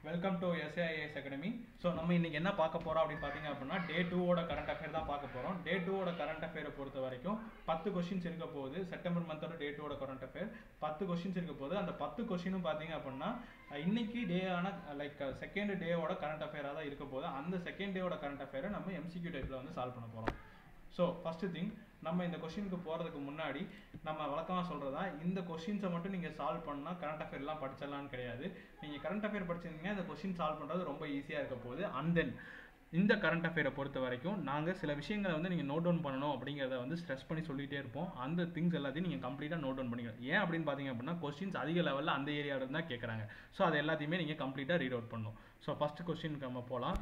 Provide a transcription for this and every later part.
Welcome to SAIS academy so நம்ம இன்னைக்கு என்ன பார்க்க போறோம் அப்படின்னு பார்த்தீங்க அப்படின்னா டே டூவோட கரண்ட் அஃபேர் தான் பார்க்க போறோம் டே டூவோட கரண்ட் அஃபேரை பொறுத்த வரைக்கும் பத்து கொஸ்டின்ஸ் இருக்க போகுது செப்டம்பர் மந்தோட டே டூவோட கரண்ட் அஃபேர் பத்து கொஸ்டின்ஸ் இருக்க போகுது அந்த பத்து கொஸ்டினும் பார்த்தீங்க அப்படின்னா அஹ், இன்னைக்கு டே ஆன லைக் செகண்ட் டேவோட கரண்ட் அஃபேராக தான் இருக்க போகுது அந்த செகண்ட் டேவோட கரண்ட் அஃபேரை நம்ம எம்சிக்யூ டைப்பில் வந்து சால்வ் பண்ண போகிறோம் ஸோ ஃபஸ்ட்டு திங் நம்ம இந்த கொஷினுக்கு போகிறதுக்கு முன்னாடி நம்ம வழக்கமாக சொல்கிறதா இந்த கொஷின்ஸை மட்டும் நீங்கள் சால்வ் பண்ணால் கரண்ட் அஃபேர்லாம் படிச்சிடலாம்னு கிடையாது நீங்கள் கரண்ட் அஃபேர் படிச்சிருந்தீங்க இந்த கொஷின் சால்வ் பண்ணுறது ரொம்ப ஈஸியாக இருக்க போகுது அண்ட் தென் இந்த கரண்ட் அஃபேரை பொறுத்த வரைக்கும் நாங்கள் சில விஷயங்களை வந்து நீங்கள் நோட் டவுன் பண்ணணும் அப்படிங்கிறத வந்து ஸ்ட்ரெஸ் பண்ணி சொல்லிகிட்டே இருப்போம் அந்த திங்ஸ் எல்லாத்தையும் நீங்கள் கம்ப்ளீட்டாக நோட் டவுன் பண்ணிக்கணும் ஏன் அப்படின்னு பார்த்தீங்க அப்படின்னா கொஸ்டின்ஸ் அதிக லெவலில் அந்த ஏரியாவில் தான் கேட்குறாங்க ஸோ அது எல்லாத்தையுமே நீங்கள் கம்ப்ளீட்டாக ரீட் அவுட் பண்ணணும் ஸோ ஃபஸ்ட்டு கொஸ்டினுக்கு நம்ம போகலாம்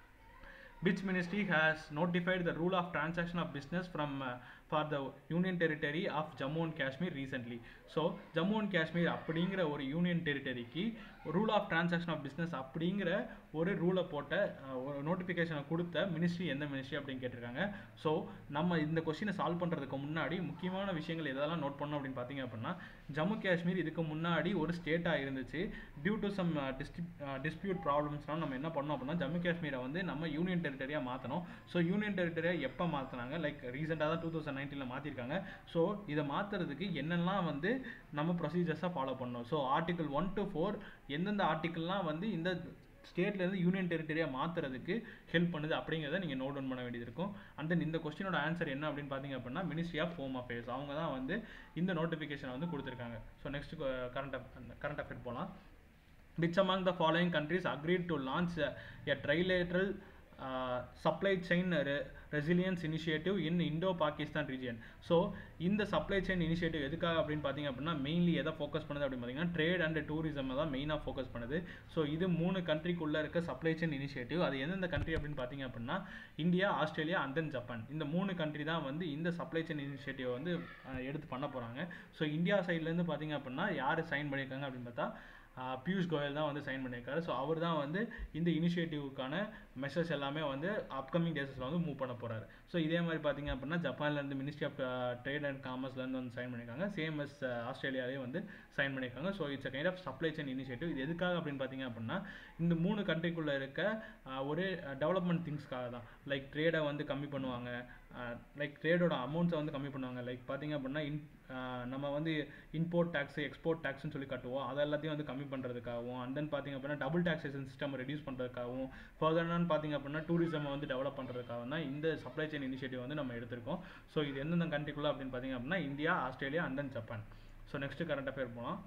which ministry has notified the rule of transaction of business from uh, for the union territory of Jammu and Kashmir recently so Jammu and Kashmir அப்படிங்கிற ஒரு யூனியன் டெரிட்டரிக்கு rule of transaction of business அப்படிங்கிற ஒரு ரூலை போட்ட uh, ஒரு நோட்டிஃபிகேஷனை கொடுத்த மினிஸ்ட்ரி எந்த மினிஸ்ட்ரி அப்படின்னு கேட்டிருக்காங்க ஸோ நம்ம இந்த கொஸ்டினை சால்வ் பண்ணுறதுக்கு முன்னாடி முக்கியமான விஷயங்கள் எதெல்லாம் நோட் பண்ணோம் அப்படின்னு பார்த்தீங்க அப்படின்னா ஜம்மு காஷ்மீர் இதுக்கு முன்னாடி ஒரு ஸ்டேட்டாக இருந்துச்சு டியூ டு சம் டிஸ்பியூட் ப்ராப்ளம்ஸ்லாம் நம்ம என்ன பண்ணோம் அப்படின்னா ஜம்மு காஷ்மீரை வந்து நம்ம யூனியன் டெரிட்டரியாக மாற்றணும் ஸோ யூனியன் டெரிட்டரியாக எப்போ மாற்றினாங்க லைக் ரீசெண்டாக தான் டூ தௌசண்ட் நைன்டீனில் மாற்றிருக்காங்க ஸோ இதை மாற்றுறதுக்கு என்னெல்லாம் வந்து நம்ம ப்ரொசீஜர்ஸாக ஃபாலோ பண்ணணும் so article one two four எந்தெந்த ஆர்டிக்கல்லாம் வந்து இந்த ஸ்டேட்லேருந்து யூனியன் டெரிட்டரியாக மாற்றுறதுக்கு ஹெல்ப் பண்ணுது அப்படிங்கிறத நீங்கள் நோட் டவுன் பண்ண வேண்டியது இருக்கும் அண்ட் தென் இந்த கொஸ்டினோட ஆன்சர் என்ன அப்படின்னு பார்த்தீங்க அப்படின்னா மினிஸ்ட்ரி ஆஃப் ஹோம் அஃபேர்ஸ் அவங்க தான் வந்து இந்த நோட்டிஃபிகேஷனை வந்து கொடுத்துருக்காங்க so next current current affair போகலாம் which among the following countries agreed to launch a, a trilateral uh, supply chain re- resilience initiative in Indo-Pakistan region so இந்த சப்ளை செயின் இனிஷியேட்டிவ் எதுக்காக அப்படின்னு பார்த்தீங்க அப்படின்னா மெயின்லி எதை ஃபோக்கஸ் பண்ணுது அப்படின்னு பார்த்தீங்கன்னா ட்ரேட் அண்ட் டூரிசம் தான் மெயினாக ஃபோக்கஸ் பண்ணுது ஸோ இது மூணு கண்ட்ரிக்குள்ளே இருக்க சப்ளை செயின் இனிஷியேட்டிவ் அது எந்தெந்த கண்ட்ரி அப்படின்னு பார்த்தீங்க அப்படின்னா India Australia and then Japan இந்த மூணு கண்ட்ரி தான் வந்து இந்த சப்ளை செயின் இனிஷியேட்டிவ் வந்து அஹ், எடுத்து பண்ண போகிறாங்க ஸோ இந்தியா சைட்லேருந்து பார்த்தீங்க அப்படின்னா யார் சைன் பண்ணியிருக்காங்க அப்படின்னு பார்த்தா ஆஹ் பியூஷ் கோயல் தான் வந்து சைன் பண்ணியிருக்காரு ஸோ அவர் தான் வந்து இந்த இனிஷியேட்டிவ்க்கான மெஷர்ஸ் எல்லாமே வந்து அப்கமிங் டேஸஸில் வந்து மூவ் பண்ண போகிறாரு ஸோ இதே மாதிரி பார்த்தீங்க அப்படின்னா ஜப்பான்லேருந்து மினிஸ்ட்ரி ஆஃப் ட்ரேட் அண்ட் காமர்ஸ்லேருந்து வந்து சைன் பண்ணியிருக்காங்க சேம் எஸ் ஆஸ்திரேலியாலேயும் வந்து சைன் பண்ணியிருக்காங்க so it's kind of supply chain initiative இது எதுக்காக அப்படின்னு பார்த்தீங்க அப்படின்னா இந்த மூணு கண்ட்ரிக்குள்ளே இருக்க ஆஹ் ஒரு டெவலப்மெண்ட் திங்ஸ்க்காக தான் லைக் ட்ரேடை வந்து கம்மி பண்ணுவாங்க லைக் ட்ரேடோட அமௌண்ட்ஸை வந்து கம்மி பண்ணுவாங்க லைக் பார்த்தீங்க அப்படின்னா இன் நம்ம வந்து இம்போர்ட் டேக்ஸ் எக்ஸ்போர்ட் டேக்ஸ்னு சொல்லி கட்டுவோம் அது எல்லாத்தையும் வந்து கம்மி பண்ணுறதுக்காகவும் அண்ட் தென் பார்த்தீங்க அப்படின்னா டபுள் டாக்ஸேஷன் சிஸ்டம் ரெடியூஸ் பண்ணுறதுக்காகவும் ஃபர்தர்னான்னு பார்த்தீங்க அப்படின்னா டூரிசமை வந்து டெவலப் பண்ணுறதுக்காக தான் இந்த சப்ளை செயின் இனிஷியேட்டிவ் வந்து நம்ம எடுத்திருக்கோம் ஸோ இது எந்தெந்த கண்ட்ரிக்குள்ளே அப்படின்னு பார்த்தீங்க அப்படின்னா India Australia and then Japan so next current affair போகலாம்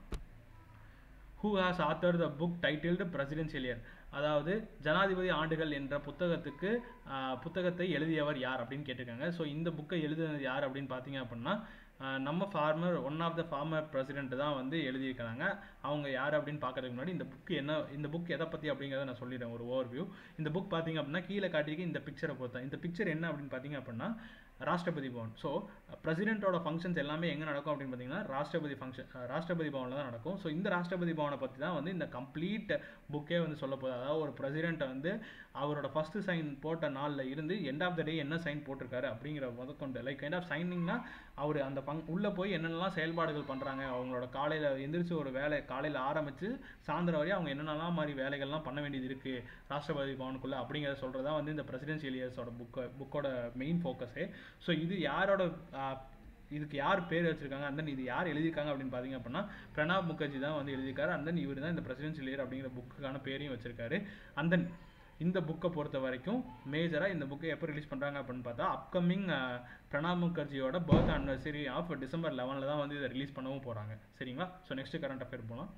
who has author the book titled presidential year அதாவது ஜனாதிபதி ஆண்டுகள் என்ற புத்தகத்துக்கு ஆஹ், புத்தகத்தை எழுதியவர் யார் அப்படின்னு கேட்டிருக்காங்க ஸோ இந்த புக்கை எழுதினது யார் அப்படின்னு பார்த்தீங்க அப்படின்னா ஆஹ், நம்ம former one of the former president தான் வந்து எழுதியிருக்கிறாங்க அவங்க யார் அப்படின்னு பார்க்கறதுக்கு முன்னாடி இந்த புக் என்ன இந்த புக் எதை பற்றி அப்படிங்கிறத நான் சொல்லிடுறேன் ஒரு ஓவர்வியூ இந்த புக் பார்த்தீங்க அப்படின்னா கீழே காட்டியிருக்க இந்த பிக்சரை பொறுத்தா இந்த பிக்சர் என்ன அப்படின்னு பார்த்தீங்க அப்படின்னா ராஷ்டிரபதி பவன் ஸோ பிரசிடென்ட்டோட ஃபங்க்ஷன்ஸ் எல்லாமே எங்கே நடக்கும் அப்படின்னு பார்த்தீங்கன்னா ராஷ்டிரபதி ஃபங்க்ஷன் ராஷ்டிரபதி பவனில் தான் நடக்கும் ஸோ இந்த ராஷ்டிரபதி பவனை பற்றி தான் வந்து இந்த கம்ப்ளீட் புக்கே வந்து சொல்ல போகுது அதாவது ஒரு பிரசிடென்ட்டை வந்து அவரோட ஃபஸ்ட்டு சைன் போட்ட நாளில் இருந்து எண்ட் ஆஃப் த டே என்ன சைன் போட்டிருக்காரு அப்படிங்கிற முதற்கொண்டு லைக் கைண்ட் ஆஃப் சைனிங்னா அவர் அந்த ஃபங் உள்ளே போய் என்னென்னலாம் செயல்பாடுகள் பண்ணுறாங்க அவங்களோட காலையில் எந்திரிச்சு ஒரு வேலை காலையில் ஆரம்பித்து சாயந்தரம் வரையும் அவங்க என்னென்னலாம் மாதிரி வேலைகள்லாம் பண்ண வேண்டியது இருக்குது ராஷ்டிரபதி பவனுக்குள்ளே அப்படிங்கிறத சொல்கிறதா வந்து இந்த பிரசிடென்ஷியல் இயர்ஸோட புக்கை புக்கோட மெயின் ஃபோக்கஸே ஸோ இது யாரோட ஆஹ், இதுக்கு யார் பேர் வச்சிருக்காங்க and then இது யார் எழுதியிருக்காங்க அப்படின்னு பார்த்தீங்க அப்படின்னா பிரணாப் முகர்ஜி தான் வந்து எழுதியிருக்காரு and then இவர் தான் இந்த பிரசிடென்ஷியல் இயர் அப்படிங்கிற புக்குக்கான பேரையும் வச்சிருக்காரு and then இந்த புக்கை பொறுத்த வரைக்கும் மேஜராக இந்த புக்கை எப்போ ரிலீஸ் பண்ணுறாங்க அப்படின்னு பார்த்தா அப்கமிங் பிரணாப் முகர்ஜியோட பர்த் அனிவர்சரி ஆஃப் டிசம்பர் லெவனில் தான் வந்து இதை ரிலீஸ் பண்ணவும் போகிறாங்க சரிங்களா ஸோ நெக்ஸ்ட் கரண்ட் அஃபேர் போகலாம்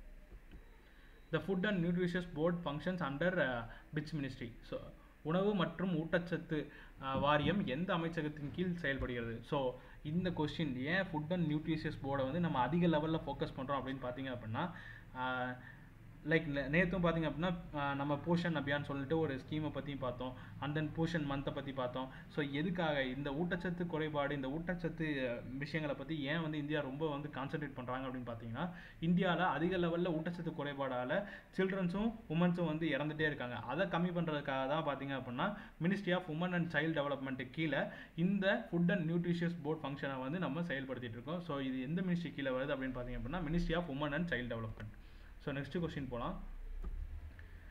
the food and nutritious board functions under which ministry so உணவு மற்றும் ஊட்டச்சத்து அஹ், வாரியம் எந்த அமைச்சகத்தின் கீழ் செயல்படுகிறது ஸோ இந்த கொஸ்டின் ஏன் ஃபுட் அண்ட் நியூட்ரிஷியஸ் போர்டை வந்து நம்ம அதிக லெவலில் ஃபோக்கஸ் பண்ணுறோம் அப்படின்னு பார்த்தீங்க அப்படின்னா லைக் நேற்றும் பார்த்தீங்க அப்படின்னா ஆஹ் நம்ம போஷன் அபியான் சொல்லிட்டு ஒரு ஸ்கீமை பற்றியும் பார்த்தோம் அண்ட் தென் போஷன் மந்த்தை பற்றி பார்த்தோம் ஸோ எதுக்காக இந்த ஊட்டச்சத்து குறைபாடு இந்த ஊட்டச்சத்து அஹ், விஷயங்களை பற்றி ஏன் வந்து இந்தியா ரொம்ப வந்து கான்சென்ட்ரேட் பண்ணுறாங்க அப்படின்னு பார்த்தீங்கன்னா இந்தியாவில் அதிக லெவலில் ஊட்டச்சத்து குறைபாடால் சில்ட்ரன்ஸும் உமன்ஸும் வந்து இறந்துட்டே இருக்காங்க அதை கம்மி பண்ணுறதுக்காக தான் பார்த்தீங்க அப்படின்னா ministry of women and child development கீழே இந்த ஃபுட் அண்ட் நியூட்ரிஷியஸ் போர்ட் ஃபங்க்ஷனை வந்து நம்ம செயல்படுத்திட்டு இருக்கோம் ஸோ இது எந்த மினிஸ்ட்ரி கீழே வருது அப்படின்னு பார்த்தீங்க அப்படின்னா ministry of women and child development so next question போகலாம்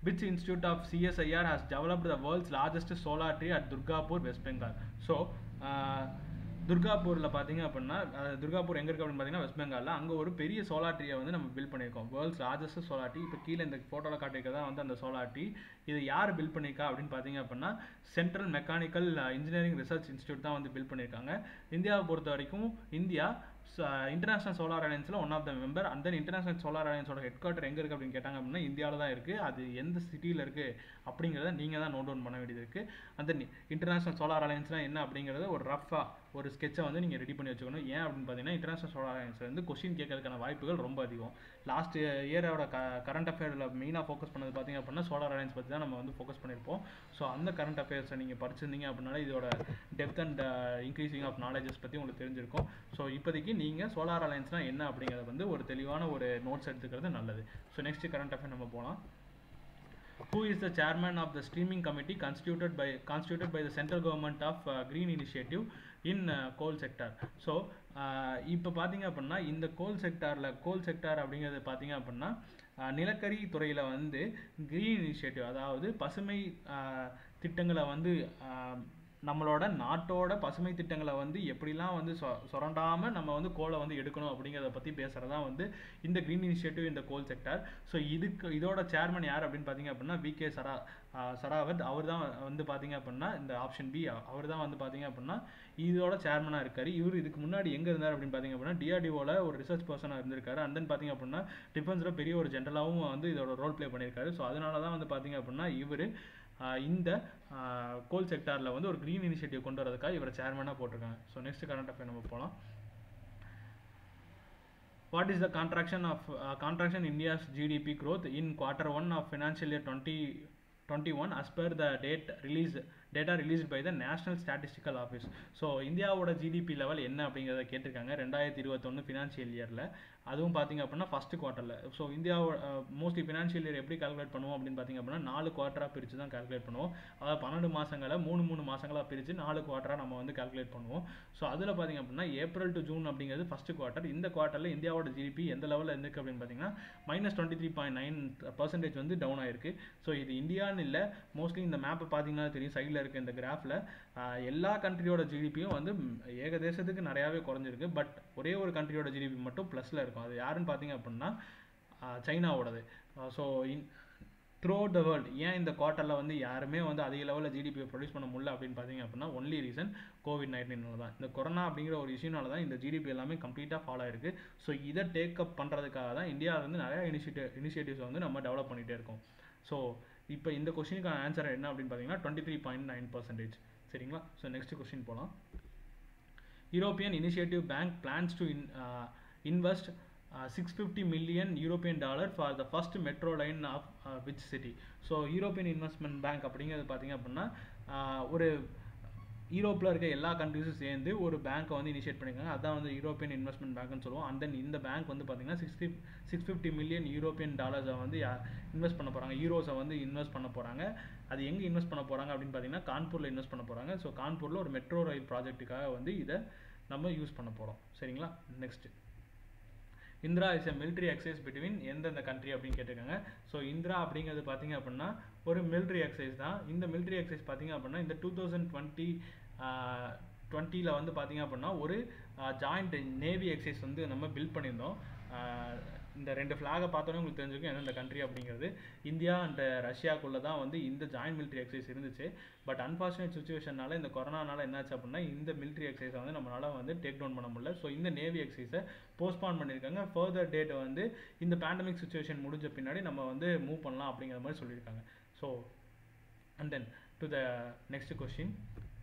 which institute of CSIR has developed the world's largest solar tree at Durgapur, West Bengal? So, uh, துர்காப்பூரில் பார்த்தீங்க அப்படின்னா அஹ், துர்காப்பூர் எங்கே இருக்குது அப்படின்னு பார்த்தீங்கன்னா வெஸ்ட் பெங்காலில் அங்கே ஒரு பெரிய சோலார் ட்ரீயை வந்து நம்ம பில்ட் பண்ணியிருக்கோம் வேர்ல்ட்ஸ் லார்ஜஸ்ட் சோலார் ட்ரீ இப்போ கீழே இந்த ஃபோட்டோவில் காட்டியிருக்கதா வந்து அந்த சோலார் ட்ரீ இது யார் பில்ட் பண்ணியிருக்கா அப்படின்னு பார்த்தீங்க அப்படின்னா central mechanical engineering research institute தான் வந்து பில்ட் பண்ணியிருக்காங்க இந்தியாவை பொறுத்த வரைக்கும் இந்தியா இன்டர்நேஷனல் சோலார் அலையன்ஸில் ஒன் ஆஃப் த மெம்பர் அந்த இன்டர்நேஷனல் சோலார் அலையன்ஸோட ஹெட் குவார்ட்டர் எங்கே இருக்குது அப்படின்னு கேட்டாங்க அப்படின்னா இந்தியாவில் தான் இருக்குது அது எந்த சிட்டியில் இருக்குது அப்படிங்கிறத நீங்கள் தான் நோட் டவுன் பண்ண வேண்டியது இருக்குது அந்த இன்டர்நேஷனல் சோலார் அலையன்ஸ்னால் என்ன அப்படிங்கிறத ஒரு ரஃபாக ஒரு ஸ்கெட்சை வந்து நீங்கள் ரெடி பண்ணி வச்சுக்கணும் ஏன் அப்படின்னு பார்த்தீங்கன்னா இன்டர்நேஷனல் சோலார் அலையன்ஸ் வந்து கொஸ்டின் கேட்கறதுக்கான வாய்ப்புகள் ரொம்ப அதிகம் லாஸ்ட் இயரோட க கரண்ட் அஃபேரில் மெயினாக ஃபோக்கஸ் பண்ணது பார்த்தீங்க அப்படின்னா சோலார் அலையன்ஸ் பற்றி தான் நம்ம வந்து ஃபோக்கஸ் பண்ணியிருப்போம் ஸோ அந்த கரண்ட் அஃபேர்ஸை நீங்கள் படிச்சிருந்தீங்க அப்படின்னால இதோட depth and increasing of knowledges பற்றி உங்களுக்கு தெரிஞ்சிருக்கும் ஸோ இப்போதைக்கு நீங்கள் சோலார் அலையன்ஸ்னால் என்ன அப்படிங்கிறத வந்து ஒரு தெளிவான ஒரு நோட்ஸ் எடுத்துக்கிறது நல்லது ஸோ நெக்ஸ்ட் கரண்ட் அஃபேர் நம்ம போகலாம் who is the chairman of the streaming committee constituted by constituted by the central government of uh, green initiative in uh, coal sector so இப்போ பார்த்தீங்க அப்படின்னா இந்த கோல் செக்டாரில் கோல் செக்டார் அப்படிங்கிறது பார்த்தீங்க அப்படின்னா uh, நிலக்கரி துறையில் வந்து green இனிஷியேட்டிவ் அதாவது பசுமை uh, திட்டங்களை வந்து uh, நம்மளோட நாட்டோட பசுமை திட்டங்களை வந்து எப்படிலாம் வந்து சொ சுரண்டாமல் நம்ம வந்து கோலை வந்து எடுக்கணும் அப்படிங்கிறத பற்றி பேசுகிறதா வந்து இந்த க்ரீன் இனிஷியேட்டிவ் இந்த கோல் செக்டார் ஸோ இதுக்கு இதோட சேர்மன் யார் அப்படின்னு பார்த்தீங்க அப்படின்னா வி கே சரா ஆஹ் சராவத் அவர் தான் வந்து பார்த்தீங்க அப்படின்னா இந்த ஆப்ஷன் பி அவர் தான் வந்து பார்த்தீங்க அப்படின்னா இதோட சேர்மனாக இருக்கார் இவர் இதுக்கு முன்னாடி எங்கே இருந்தார் அப்படின்னு பார்த்தீங்க அப்படின்னா டிஆர்டிஓவில் ஒரு ரிசர்ச் பர்சனாக இருந்திருக்காரு அண்ட் தென் பார்த்தீங்க அப்படின்னா டிஃபென்ஸில் பெரிய ஒரு ஜென்ரலாகவும் வந்து இதோட ரோல் ப்ளே பண்ணியிருக்காரு ஸோ அதனால தான் வந்து பார்த்தீங்க அப்படின்னா இவர் இந்த கோல் செக்டாரில் வந்து ஒரு க்ரீன் இனிஷியேட்டிவ் கொண்டு வரதுக்காக இவரை சேர்மனாக போட்டிருக்காங்க ஸோ நெக்ஸ்ட் கரண்ட் அஃபேர் நம்ம போகலாம் What is the contraction of uh, contraction India's GDP growth in quarter one of financial year 2021 as per the date release data released by the National Statistical Office. So இந்தியாவோட GDP level என்ன அப்படிங்கிறத கேட்டிருக்காங்க ரெண்டாயிரத்தி இருபத்தொன்று financial இயரில் அதுவும் பார்த்தீங்க அப்படின்னா ஃபஸ்ட்டு குவார்ட்டரில் ஸோ இந்தியாவோட மோஸ்ட்லி ஃபினான்ஷியல் இயர் எப்படி கால்குலேட் பண்ணுவோம் அப்படின்னு பார்த்தீங்க அப்படின்னா நாலு குவார்ட்டராக பிரித்து தான் கால்குலேட் பண்ணுவோம் அதாவது பன்னெண்டு மாதங்களை மூணு மூணு மாதங்களாக பிரித்து நாலு குவார்ட்டராக நம்ம வந்து கால்குலேட் பண்ணுவோம் ஸோ அதில் பார்த்தீங்க அப்படின்னா ஏப்ரல் டு ஜூன் அப்படிங்கிறது ஃபஸ்ட்டு குவார்ட்டர் இந்த குவார்ட்டரில் இந்தியாவோட ஜிடிபி எந்த லெவலில் இருந்திருக்கு அப்படின்னு பார்த்தீங்கன்னா minus twenty three point nine percentage வந்து டவுன் ஆயிருக்கு ஸோ இது இந்தியான்னு இல்லை மோஸ்ட்லி இந்த மேப்பை பார்த்தீங்கன்னா தெரியும் சைடில் இருக்க இந்த கிராஃபில் எல்லா கண்ட்ரியோட ஜிடிபியும் வந்து ம், ஏகதேசத்துக்கு நிறையாவே குறைஞ்சிருக்கு பட் ஒரே ஒரு கண்ட்ரியோட ஜிடிபி மட்டும் ப்ளஸில் இருக்கும் அது யாருன்னு பார்த்தீங்க அப்படின்னா ஆஹ், சைனாவோடது so in through the world ஏன் இந்த குவார்ட்டரில் வந்து யாருமே வந்து அதிக லெவலில் ஜிடிபியை ப்ரொடியூஸ் பண்ண முடியல அப்படின்னு பார்த்தீங்க அப்படின்னா ஒன்லி ரீசன் கோவிட் நைன்டீனால தான் இந்த கொரோனா அப்படிங்கிற ஒரு இஷ்யூனால தான் இந்த ஜிடிபி எல்லாமே கம்ப்ளீட்டாக ஃபாலோ ஆயிருக்கு ஸோ இதை டேக்கப் பண்ணுறதுக்காக தான் இந்தியாவில் வந்து நிறைய இனிஷியேட்டிவ் இனிஷியேட்டிவ்ஸ் வந்து நம்ம டெவலப் பண்ணிகிட்டே இருக்கோம் ஸோ இப்போ இந்த கொஸ்டினுக்கான ஆன்சர் என்ன அப்படின்னு பார்த்தீங்கன்னா twenty three point nine percentage சரிங்களா ஸோ நெக்ஸ்ட் கொஸ்டின் போகலாம் European Initiative Bank plans to in, uh, invest uh, 650 million European dollar for the first metro line of uh, which city? So European investment bank அப்படிங்கிறது பார்த்தீங்க அப்படின்னா uh, ஒரு யூரோப்பில் இருக்க எல்லா கண்ட்ரிஸும் சேர்ந்து ஒரு பேங்க்கை வந்து இனிஷியேட் பண்ணியிருக்காங்க அதான் வந்து யூரோப்பியன் இன்வெஸ்ட்மெண்ட் பேங்க்னு சொல்லுவோம் அண்ட் தென் இந்த பேங்க் வந்து பார்த்தீங்கன்னா sixty six fifty million European டாலர்ஸை வந்து இன்வெஸ்ட் பண்ண போகிறாங்க யூரோஸை வந்து இன்வெஸ்ட் பண்ண போகிறாங்க அது எங்கே இன்வெஸ்ட் பண்ண போகிறாங்க அப்படின்னு பார்த்தீங்கன்னா கான்பூரில் இன்வெஸ்ட் பண்ண போகிறாங்க ஸோ கான்பூரில் ஒரு மெட்ரோ ரயில் ப்ராஜெக்ட்டுக்காக வந்து இதை நம்ம யூஸ் பண்ண போகிறோம் சரிங்களா next Indra is a military exercise between எந்தெந்த கண்ட்ரி அப்படின்னு கேட்டிருக்காங்க ஸோ இந்திரா அப்படிங்கிறது பார்த்தீங்க அப்படின்னா ஒரு military எக்ஸசைஸ் தான் இந்த military எக்ஸசைஸ் பார்த்தீங்க அப்படின்னா இந்த டூ தௌசண்ட் டுவெண்ட்டி டுவெண்ட்டியில் வந்து பார்த்தீங்க அப்படின்னா ஒரு ஜாயிண்ட் நேவி எக்ஸசைஸ் வந்து நம்ம பில்ட் பண்ணியிருந்தோம் ஆஹ் இந்த ரெண்டு ஃப்ளாகை பார்த்தோன்னே உங்களுக்கு தெரிஞ்சிருக்கும் எந்தெந்த கண்ட்ரி அப்படிங்கிறது இந்தியா அண்ட் ரஷ்யாக்குள்ளே தான் வந்து இந்த ஜாயிண்ட் military எக்ஸசைஸ் இருந்துச்சு பட் அன்ஃபார்ச்சுனேட் சுச்சுவேஷனால இந்த கொரோனானால என்னாச்சு அப்படின்னா இந்த military எக்ஸசைஸை வந்து நம்மளால வந்து டேக் டவுன் பண்ண முடியல ஸோ இந்த நேவி எக்ஸசைஸை போஸ்ட்பான் பண்ணியிருக்காங்க ஃபர்தர் டேட்டை வந்து இந்த பேண்டமிக் சுச்சுவேஷன் முடிஞ்ச பின்னாடி நம்ம வந்து மூவ் பண்ணலாம் அப்படிங்கிற மாதிரி சொல்லியிருக்காங்க so and then to the next question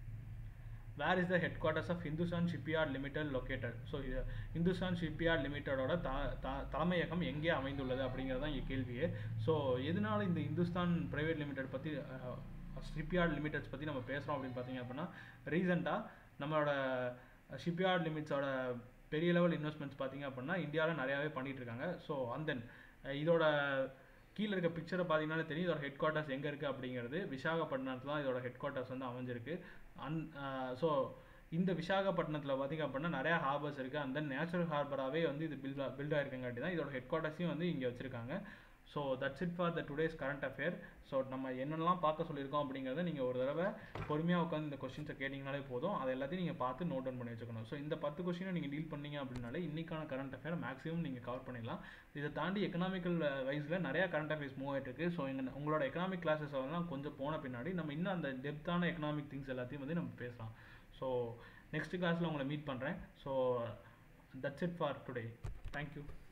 where is the headquarters of Hindustan Shipyard Limited located so இது இந்துஸ்தான் ஷிப்யார்ட் லிமிட்டடோட த த- தலைமையகம் எங்கே அமைந்துள்ளது அப்படிங்கிறது தான் இங்கே கேள்வியே ஸோ எதனால இந்த இந்துஸ்தான் பிரைவேட் லிமிடெட் பற்றி ஷிப்யார்ட் லிமிடெட்ஸ் பற்றி நம்ம பேசுகிறோம் அப்படின்னு பார்த்தீங்க அப்படின்னா ரீசெண்டாக நம்மளோட ஷிப்யார்ட் லிமிட்ஸோட பெரிய லெவல் இன்வெஸ்ட்மெண்ட்ஸ் பார்த்தீங்க அப்படின்னா இந்தியாவில் நிறையாவே பண்ணிட்டு இருக்காங்க ஸோ அண்ட் தென் இதோட கீழே இருக்க பிக்சரை பார்த்தீங்கன்னா தெரியும் இதோட ஹெட் குவார்ட்டர்ஸ் எங்கே இருக்குது அப்படிங்கிறது விசாகப்பட்டினத்தில் தான் இதோட ஹெட் குவார்ட்டர்ஸ் வந்து அமைஞ்சிருக்கு அன் ஸோ இந்த விசாகப்பட்டினத்தில் பார்த்தீங்க அப்படின்னா நிறையா ஹார்பர்ஸ் இருக்குது அந்த நேச்சுரல் ஹார்பராகவே வந்து இது பில்ட் பில்ட் ஆயிருக்கங்காட்டி தான் இதோட ஹெட் குவார்ட்டர்ஸையும் வந்து இங்கே வச்சுருக்காங்க so that's it for the today's current affair so நம்ம என்னெல்லாம் பார்க்க சொல்லியிருக்கோம் அப்படிங்கிறத நீங்கள் ஒரு தடவை பொறுமையாக உட்காந்து இந்த கொஸ்டின்ஸை கேட்டிங்கனாலே போதும் அதை எல்லாத்தையும் நீங்கள் பார்த்து நோட் டவுன் பண்ணி வச்சுக்கணும் ஸோ இந்த பத்து கொஸ்டினை நீங்கள் டீல் பண்ணீங்க அப்படின்னாலே இன்னைக்கான கரண்ட் அஃபேர் மேக்ஸிமம் நீங்கள் கவர் பண்ணிடலாம் இதை தாண்டி எக்கனாமிக்கல் வைஸில் நிறையா கரண்ட் அஃபேர்ஸ் மூவ் ஆகிட்டு இருக்கு ஸோ எங்கள் உங்களோட எக்கனாமிக் கிளாஸஸ் எல்லாம் கொஞ்சம் போன பின்னாடி நம்ம இன்னும் அந்த டெப்த்தான எக்கனாமிக் திங்ஸ் எல்லாத்தையும் வந்து நம்ம பேசலாம் ஸோ நெக்ஸ்ட் கிளாஸில் உங்களை மீட் பண்ணுறேன் so that's it for today thank you